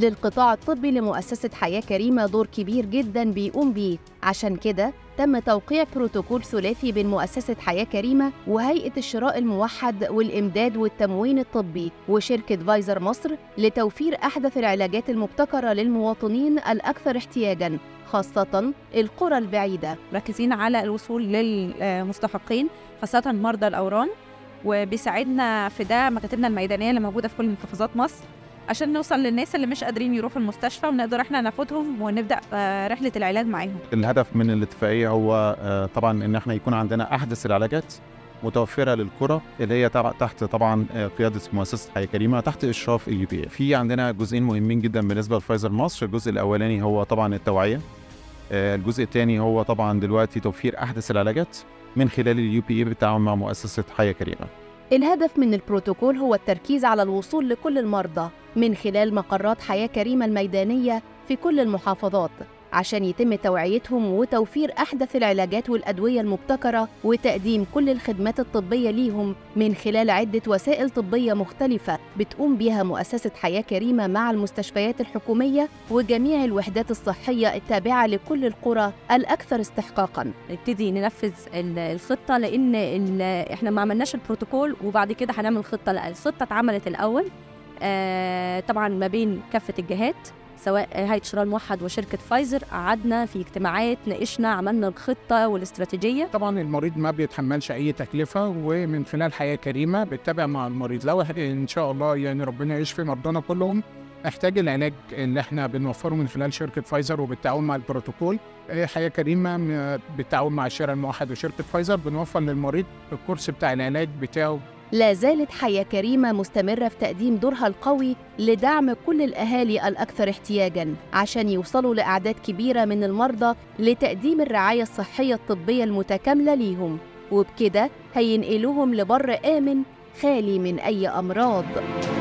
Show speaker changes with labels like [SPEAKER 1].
[SPEAKER 1] للقطاع الطبي لمؤسسة حياة كريمة دور كبير جدا بيقوم بيه عشان كده تم توقيع بروتوكول ثلاثي بين مؤسسة حياة كريمة وهيئة الشراء الموحد والإمداد والتموين الطبي وشركة فايزر مصر لتوفير أحدث العلاجات المبتكرة للمواطنين الأكثر احتياجاً خاصة القرى البعيدة
[SPEAKER 2] مركزين على الوصول للمستحقين خاصة مرضى الأورام وبيساعدنا في ده مكاتبنا الميدانية اللي موجودة في كل محافظات مصر عشان نوصل للناس اللي مش قادرين يروحوا المستشفى ونقدر احنا ناخدهم ونبدا آه، رحله العلاج معاهم
[SPEAKER 3] الهدف من الاتفاقيه هو آه، طبعا ان احنا يكون عندنا احدث العلاجات متوفره للقرى اللي هي تبع- تحت طبعا آه، قياده مؤسسه حياه كريمه تحت اشراف اليو بي في عندنا جزئين مهمين جدا بالنسبه لفايزر مصر الجزء الاولاني هو طبعا التوعيه آه، الجزء الثاني هو طبعا دلوقتي توفير احدث العلاجات من خلال اليو بي اي بالتعاون مع مؤسسه حياه كريمه
[SPEAKER 1] الهدف من البروتوكول هو التركيز على الوصول لكل المرضى من خلال مقرات حياة كريمة الميدانية في كل المحافظات عشان يتم توعيتهم وتوفير أحدث العلاجات والأدوية المبتكرة وتقديم كل الخدمات الطبية ليهم من خلال عدة وسائل طبية مختلفة بتقوم بها مؤسسة حياة كريمة مع المستشفيات الحكومية وجميع الوحدات الصحية التابعة لكل القرى الأكثر استحقاقاً
[SPEAKER 4] نبتدي ننفذ ال- الخطه لان ال- احنا ما عملناش البروتوكول وبعد كده هنعمل خطه لا الخطه اتعملت الاول آه طبعا ما بين كافه الجهات سواء هيئه شراء الموحد وشركه فايزر قعدنا في اجتماعات ناقشنا عملنا الخطه والاستراتيجيه
[SPEAKER 5] طبعا المريض ما بيتحملش اي تكلفه ومن خلال حياه كريمه بتتابع مع المريض لو إحنا ان شاء الله يعني ربنا يشفي مرضانا كلهم احتاج العلاج اللي احنا بنوفره من خلال شركه فايزر وبالتعاون مع البروتوكول إيه، حياه كريمه م- بالتعاون مع الشراء الموحد وشركه فايزر بنوفر للمريض الكورس بتاع العلاج بتاعه
[SPEAKER 1] لا زالت حياة كريمة مستمرة في تقديم دورها القوي لدعم كل الأهالي الأكثر احتياجاً عشان يوصلوا لأعداد كبيرة من المرضى لتقديم الرعاية الصحية الطبية المتكاملة ليهم وبكده هينقلوهم لبر آمن خالي من أي أمراض